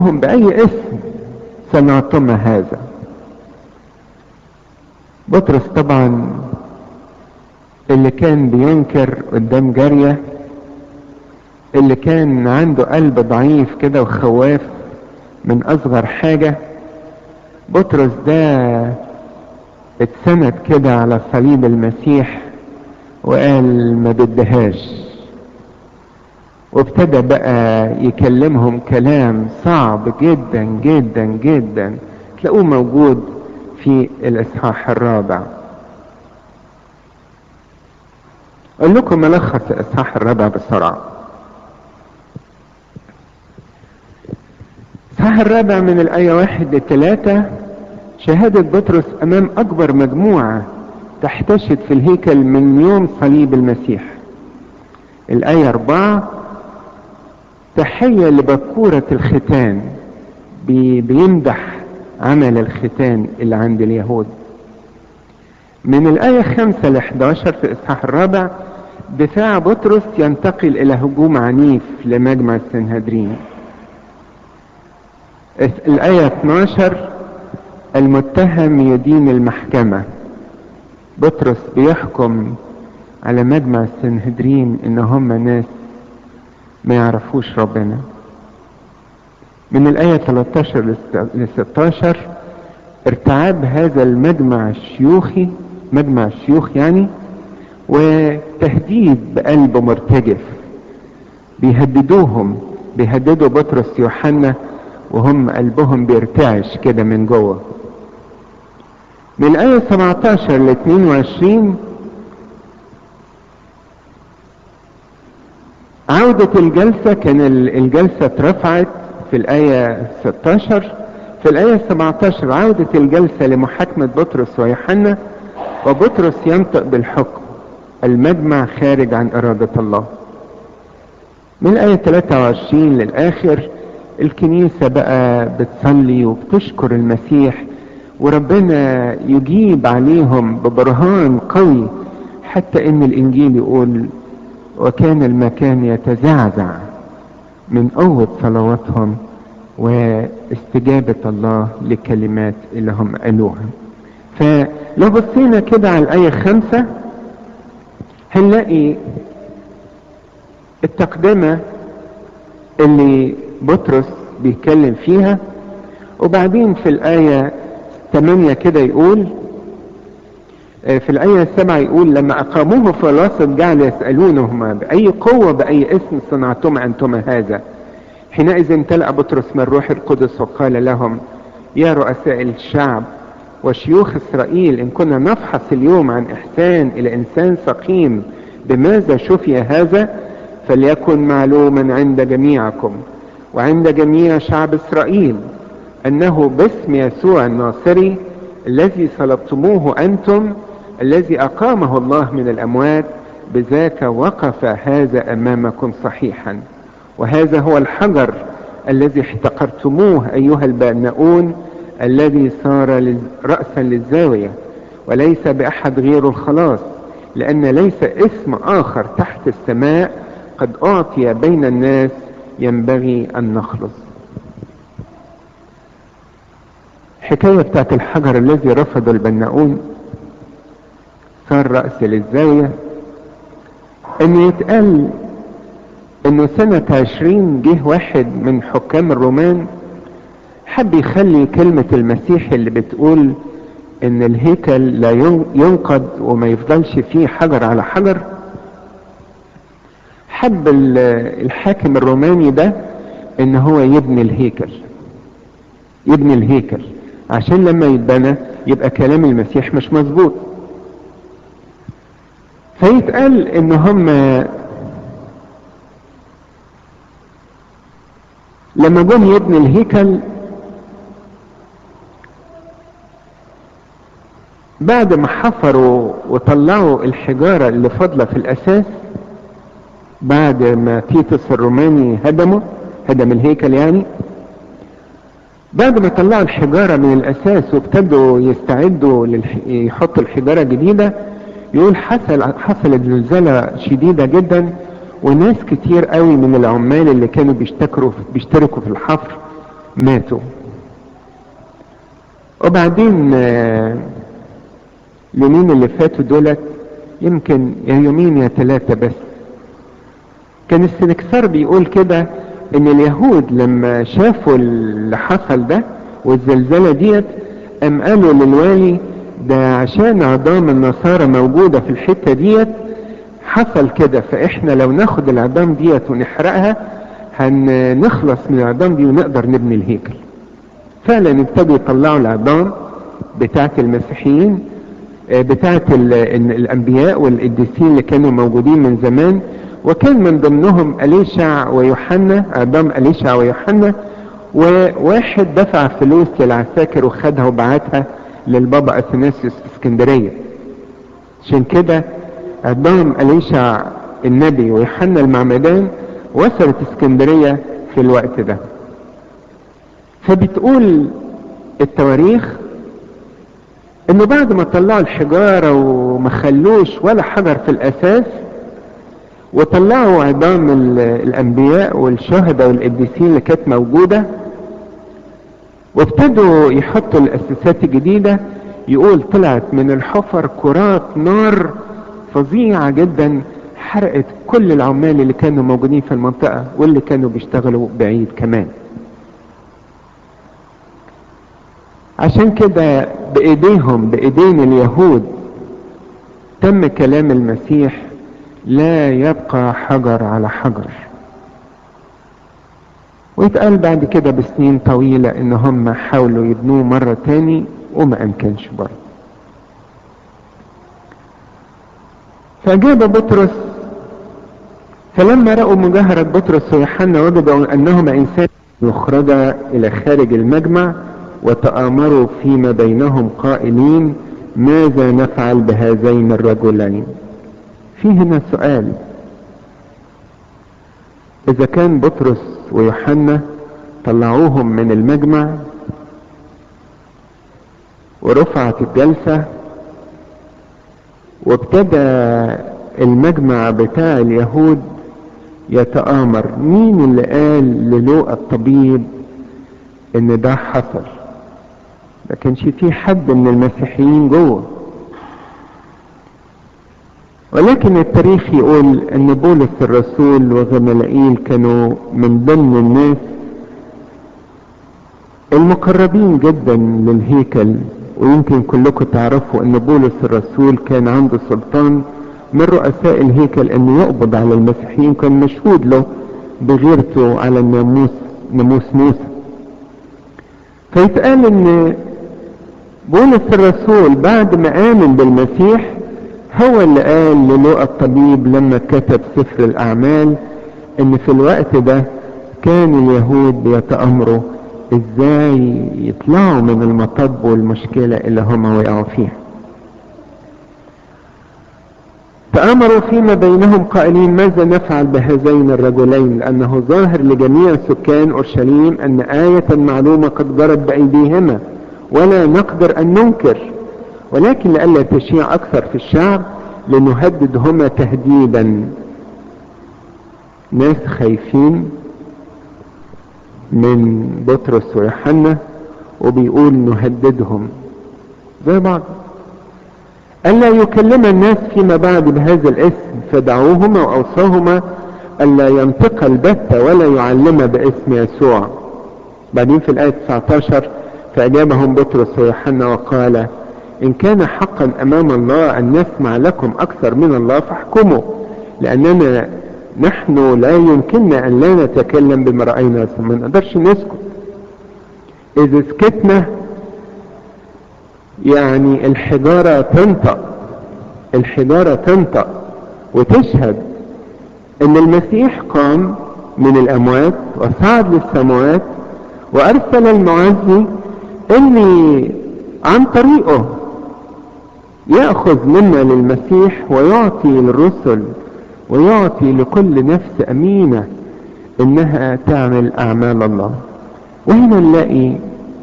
هم بأي اسم صنعتم هذا بطرس طبعا اللي كان بينكر قدام جارية اللي كان عنده قلب ضعيف كده وخواف من اصغر حاجة بطرس ده اتسند كده على صليب المسيح وقال ما بدهاش وابتدى بقى يكلمهم كلام صعب جدا جدا جدا تلاقوه موجود في الاصحاح الرابع اقول لكم ملخص الاصحاح الرابع بسرعه الاصحاح الرابع من الايه واحد لثلاثه شهاده بطرس امام اكبر مجموعه تحتشد في الهيكل من يوم صليب المسيح الايه اربعه تحيه لبكوره الختان بي بيمدح عمل الختان اللي عند اليهود من الآية خمسة ل 11 في الإصحاح الرابع دفاع بطرس ينتقل إلى هجوم عنيف لمجمع السنهدرين الآية 12 المتهم يدين المحكمة بطرس بيحكم على مجمع السنهدرين إن هم ناس ما يعرفوش ربنا من الآية 13 ل 16 ارتعاب هذا المجمع الشيوخي مجمع الشيوخ يعني وتهديد بقلب مرتجف بيهددوهم بيهددوا بطرس يوحنا وهم قلبهم بيرتعش كده من جوه من الآية 17 ل 22 عودة الجلسة كان الجلسة اترفعت في الآية 16 في الآية 17 عودة الجلسة لمحاكمة بطرس ويوحنا وبطرس ينطق بالحكم المجمع خارج عن إرادة الله من الآية 23 للآخر الكنيسة بقى بتصلي وبتشكر المسيح وربنا يجيب عليهم ببرهان قوي حتى ان الانجيل يقول وكان المكان يتزعزع من قوة صلواتهم واستجابة الله لكلمات اللي هم قالوها فلو بصينا كده على الآية خمسة هنلاقي التقدمة اللي بطرس بيتكلم فيها وبعدين في الآية 8 كده يقول في الآية السبعة يقول لما أقاموه في الوسط جعل يسألونهما بأي قوة بأي اسم صنعتم أنتم هذا حينئذ امتلأ بطرس من الروح القدس وقال لهم يا رؤساء الشعب وشيوخ إسرائيل إن كنا نفحص اليوم عن إحسان إلى إنسان سقيم بماذا شفي هذا فليكن معلوما عند جميعكم وعند جميع شعب إسرائيل أنه باسم يسوع الناصري الذي صلبتموه أنتم الذي أقامه الله من الأموات بذاك وقف هذا أمامكم صحيحا وهذا هو الحجر الذي احتقرتموه أيها البناؤون الذي صار رأسا للزاوية وليس بأحد غير الخلاص لأن ليس اسم آخر تحت السماء قد أعطي بين الناس ينبغي أن نخلص الحكاية بتاعت الحجر الذي رفض البناؤون صار رأس للزاوية ان يتقال انه سنة عشرين جه واحد من حكام الرومان حب يخلي كلمة المسيح اللي بتقول ان الهيكل لا ينقض وما يفضلش فيه حجر على حجر حب الحاكم الروماني ده ان هو يبني الهيكل يبني الهيكل عشان لما يتبنى يبقى كلام المسيح مش مظبوط فيتقال ان هم لما جم يبني الهيكل بعد ما حفروا وطلعوا الحجارة اللي فاضلة في الأساس بعد ما تيتوس الروماني هدمه هدم الهيكل يعني بعد ما طلعوا الحجارة من الأساس وابتدوا يستعدوا للح... يحطوا الحجارة جديدة يقول حصل حصلت زلزلة شديدة جدا وناس كتير قوي من العمال اللي كانوا بيشتكروا بيشتركوا في الحفر ماتوا وبعدين اليومين اللي فاتوا دولت يمكن يا يومين يا ثلاثة بس كان السنكسار بيقول كده ان اليهود لما شافوا اللي حصل ده والزلزلة ديت ام قالوا للوالي ده عشان عظام النصارى موجودة في الحتة ديت حصل كده فاحنا لو ناخد العظام ديت ونحرقها هنخلص من العظام دي ونقدر نبني الهيكل فعلا ابتدوا يطلعوا العظام بتاعت المسيحيين بتاعت الانبياء والقديسين اللي كانوا موجودين من زمان وكان من ضمنهم أليشع ويوحنا عظام أليشع ويوحنا وواحد دفع فلوس للعساكر وخدها وبعتها للبابا اثناسيوس في اسكندرية عشان كده عظام أليشع النبي ويوحنا المعمدان وصلت اسكندرية في الوقت ده فبتقول التواريخ انه بعد ما طلعوا الحجارة وما خلوش ولا حجر في الاساس وطلعوا عظام الانبياء والشهداء والقديسين اللي كانت موجودة وابتدوا يحطوا الاساسات الجديدة يقول طلعت من الحفر كرات نار فظيعة جدا حرقت كل العمال اللي كانوا موجودين في المنطقة واللي كانوا بيشتغلوا بعيد كمان عشان كده بايديهم بايدين اليهود تم كلام المسيح لا يبقى حجر على حجر ويتقال بعد كده بسنين طويلة ان هم حاولوا يبنوه مرة تاني وما امكنش برضه فاجاب بطرس فلما رأوا مجاهرة بطرس ويوحنا وجدوا انهما انسان يخرجا الى خارج المجمع وتآمروا فيما بينهم قائلين ماذا نفعل بهذين الرجلين في هنا سؤال اذا كان بطرس ويوحنا طلعوهم من المجمع ورفعت الجلسة وابتدى المجمع بتاع اليهود يتآمر مين اللي قال للوقا الطبيب ان ده حصل ما كانش في حد من المسيحيين جوه ولكن التاريخ يقول ان بولس الرسول وغملائيل كانوا من ضمن الناس المقربين جدا للهيكل ويمكن كلكم تعرفوا ان بولس الرسول كان عنده سلطان من رؤساء الهيكل انه يقبض على المسيحيين كان مشهود له بغيرته على الناموس ناموس موسى فيتقال ان بولس الرسول بعد ما امن بالمسيح هو اللي قال للوقا الطبيب لما كتب سفر الاعمال ان في الوقت ده كان اليهود بيتامروا ازاي يطلعوا من المطب والمشكلة اللي هم وقعوا فيها تأمروا فيما بينهم قائلين ماذا نفعل بهذين الرجلين لأنه ظاهر لجميع سكان أورشليم أن آية معلومة قد جرت بأيديهما ولا نقدر أن ننكر ولكن لئلا تشيع أكثر في الشعب لنهددهما تهديدا ناس خايفين من بطرس ويوحنا وبيقول نهددهم زي بعض ألا يكلم الناس فيما بعد بهذا الاسم فدعوهما وأوصاهما ألا ينطق البتة ولا يعلم باسم يسوع بعدين في الآية 19 فأجابهم بطرس ويوحنا وقال إن كان حقا أمام الله أن نسمع لكم أكثر من الله فاحكموا لأننا نحن لا يمكننا أن لا نتكلم بما رأينا ما نقدرش نسكت إذا سكتنا يعني الحجارة تنطق الحجارة تنطق وتشهد ان المسيح قام من الاموات وصعد للسماوات وارسل المعزي اللي عن طريقه يأخذ منا للمسيح ويعطي للرسل ويعطي لكل نفس امينة انها تعمل اعمال الله وهنا نلاقي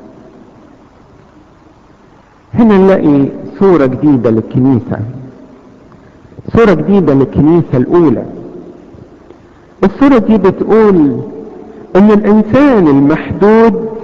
هنا نلاقي صورة جديدة للكنيسة صورة جديدة للكنيسة الاولى الصورة دي بتقول ان الانسان المحدود